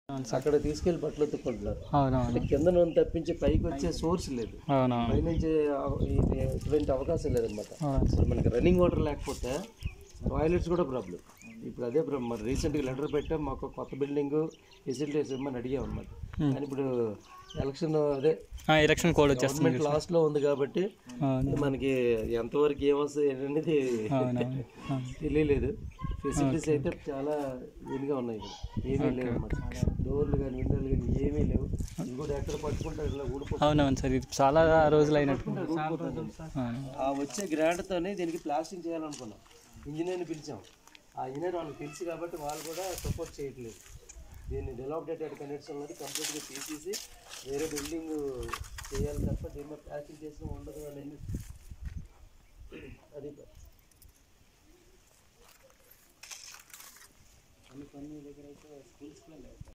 అక్కడ తీసుకెళ్లి బట్టలు ఉతుక్కుంటున్నారు అవునవును కింద నూనె తప్పించి పైకి వచ్చే సోర్స్ లేదు అవునవును పైనుంచి అవ- ఇది ఎటువంటి అవకాశం లేదనమాట అవును. అసలు మనకి రన్నింగ్ వాటర్ లేకపోతే టాయిలెట్స్ కూడా ప్రాబ్లం ఇప్పుడు అదే ప్రాబ్లం మరి రీసెంట్గా లెటర్ పెట్టాం మాకు కొత్త బిల్డింగ్ ఫెసిలిటీస్ ఇవ్వమని అడిగాం అనమాట కానీ ఇప్పుడు ఎలక్షన్ అదే ఎలక్షన్ కోడ్ వచ్చేస్తుంది గవర్నమెంట్ లాస్ట్లో ఉంది కాబట్టి అవును మనకి ఎంతవరకు ఏమొస్తుంది అనేది అవునవును అవును. తెలియలేదు ఫెసిలిటీస్ అయితే చాలా ఇదిగా ఉన్నాయి ఇక్కడ ఏమీ లేవు అన్నమాట డోర్లు కానీ విండోలు కానీ ఏమీ లేవు ఇది కూడా ఎక్కడ పట్టుకుంటారు ఇలా ఊడిపోతుంది అవునవును సార్ ఇది చాలా రోజులు అయినట్టు ఊడిపోతుంది అవును. ఆ వచ్చే గ్రాంట్తోనే దీనికి ప్లాస్టింగ్ చేయాలనుకున్నాం ఇంజనీర్ని పిలిచాం ఆ ఇంజనీర్ వాళ్ళకి తెలుసు కాబట్టి వాళ్ళు కూడా సపోర్ట్ చేయట్లేదు దీన్ని డెవలప్డేటెడ్ కనెక్షన్ ఉన్నది కంప్లీట్గా తీసేసి వేరే బిల్డింగ్ చేయాలి తప్ప దీని ప్లాస్టింగ్ చేసిన ఉండదు అనేది అది కొన్ని కొన్ని దగ్గర అయితే స్కూల్స్